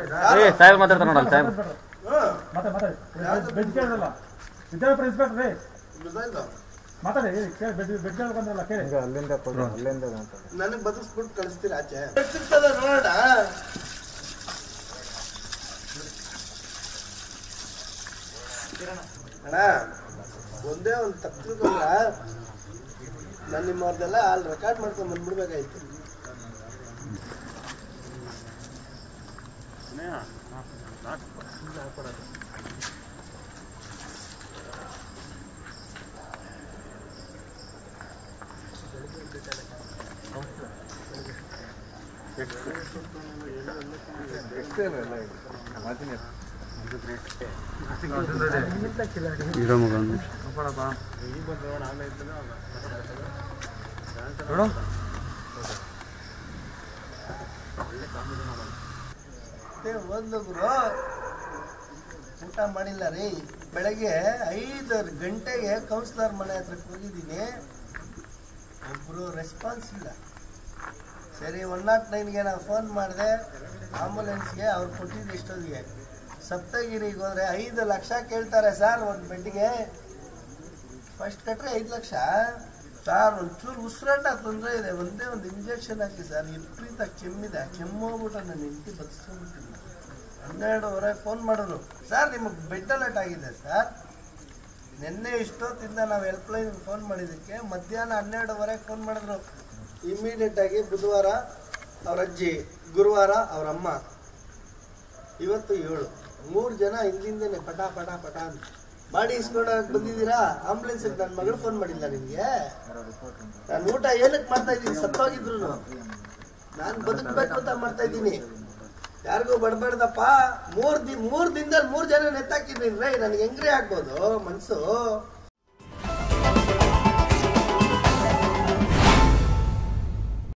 ಏ ಸಾಹೇಬ್ ಮಾತಾಡ್ತಾರೆ ನೋಡಲ್ಲ ಸಾಹೇಬ್ ಹ್ಮ್. ಮಾತಾಡಿ ಮಾತಾಡಿ ಬೆಡ್ ಕೇಳಿದ್ರಲ್ಲ ವಿದ್ಯಾರ್ಥಿ ಇನ್ಸ್ಪೆಕ್ಟರ್ ರೀ ಗೊತ್ತಾಯ್ತು? ಮಾತಾಡಿ ಹೇಳಿ ಕೇಳಿ ಬೆಡ್ ಬೆಡ್ ಕೇಳಿ ಬಂದ್ರಲ್ಲ ಕೇಳಿ ನನಗ್ ಬದುಕ್ಸ್ಬಿಟ್ಟು ಕಳಿಸ್ತೀರ ಆಚೆ ಸಿಗ್ತದ ನೋಡೋಣ ಅಣ್ಣ ಒಂದೇ ಒಂದು ತಪ್ಪು ತಿಳ್ಕೊಂಡ್ರ ನಾನು ನಿಮ್ಮವ್ರದೆಲ್ಲ ಅಲ್ಲಿ ರೆಕಾರ್ಡ್ ಮಾಡ್ಕೊಂಡ್ ಬಂದ್ಬಿಡ್ಬೇಕಾಯ್ತು ಇರೋ ಮಗ ಮತ್ತೆ ಒಂದು ಗುರು ಊಟ ಮಾಡಿಲ್ಲ ರೀ ಬೆಳಗ್ಗೆ ಐದು ಗಂಟೆಗೆ ಕೌನ್ಸಿಲರ್ ಮನೆ ಹತ್ರಕ್ಕೆ ಹೋಗಿದ್ದೀನಿ ಒಬ್ರು ರೆಸ್ಪಾನ್ಸ್ ಇಲ್ಲ ಸರಿ ಒನ್ ನಾಟ್ ನೈನ್ಗೆ ನಾನು ಫೋನ್ ಮಾಡಿದೆ ಆಂಬುಲೆನ್ಸ್ಗೆ ಅವ್ರು ಕೊಟ್ಟಿದ್ದು ಎಷ್ಟೊತ್ತಿಗೆ ಸಪ್ತಗಿರಿಗೆ ಹೋದ್ರೆ ಐದು ಲಕ್ಷ ಕೇಳ್ತಾರೆ ಸರ್ ಒಂದು ಬೆಡ್ಗೆ ಫಸ್ಟ್ ಕಟ್ರೆ ಐದು ಲಕ್ಷ ಸರ್ ಒಂಚೂರು ಉಸಿರಾಟ ತೊಂದರೆ ಇದೆ ಒಂದೇ ಒಂದು ಇಂಜೆಕ್ಷನ್ ಹಾಕಿ ಸರ್ ವಿಪರೀತ ಕೆಮ್ಮಿದೆ ಕೆಮ್ಮು ಹೋಗ್ಬಿಟ್ಟು ನನ್ನ ಹೆಂಡತಿ ಬದುಸ್ಕೊಂಡ್ಬಿಟ್ಟಿಲ್ಲ ಹನ್ನೆರಡುವರೆ ಫೋನ್ ಮಾಡಿದ್ರು ಸರ್ ನಿಮಗೆ ಬೆಡ್ ಅಲರ್ಟ್ ಆಗಿದೆ ಸರ್ ನಿನ್ನೆ ಇಷ್ಟೊತ್ತಿಂದ ನಾವು ಹೆಲ್ಪ್ಲೈನ್ಗೆ ಫೋನ್ ಮಾಡಿದ್ದಕ್ಕೆ ಮಧ್ಯಾಹ್ನ ಹನ್ನೆರಡುವರೆಗೆ ಫೋನ್ ಮಾಡಿದ್ರು ಇಮಿಡಿಯೇಟ್ ಆಗಿ ಬುಧವಾರ ಅವ್ರ ಅಜ್ಜಿ ಗುರುವಾರ ಅವ್ರ ಅಮ್ಮ ಇವತ್ತು ಏಳು ಮೂರು ಜನ ಹಿಂದಿಂದನೇ ಪಟ ಪಟ ಪಟ ಅಂತ ಬಾಡಿ ಇಸ್ಕೊಂಡೋಗಕ್ಕೆ ಬಂದಿದ್ದೀರಾ ಆಂಬುಲೆನ್ಸ್ ನನ್ನ ಮಗಳು ಫೋನ್ ಮಾಡಿಲ್ಲ ನಿಮಗೆ ನಾನು ಊಟ ಏನಕ್ಕೆ ಮಾಡ್ತಾ ಇದ್ದೀನಿ ಸತ್ತೋಗಿದ್ರು ನಾನು ಬದುಕಬೇಕು ಅಂತ ಮಾಡ್ತಾ ಇದ್ದೀನಿ ಯಾರಿಗೂ ಬಡಬೇಡ್ದಪ್ಪ ಮೂರ್ ದಿನ ಮೂರ್ ದಿನದಲ್ಲಿ ಮೂರ್ ಜನ ನೆತ್ತಾಕಿದ್ದೀನಿ ರೈ ನನಗೆ ಹೆಂಗ್ರಿ ಆಗ್ಬೋದು ಮನ್ಸು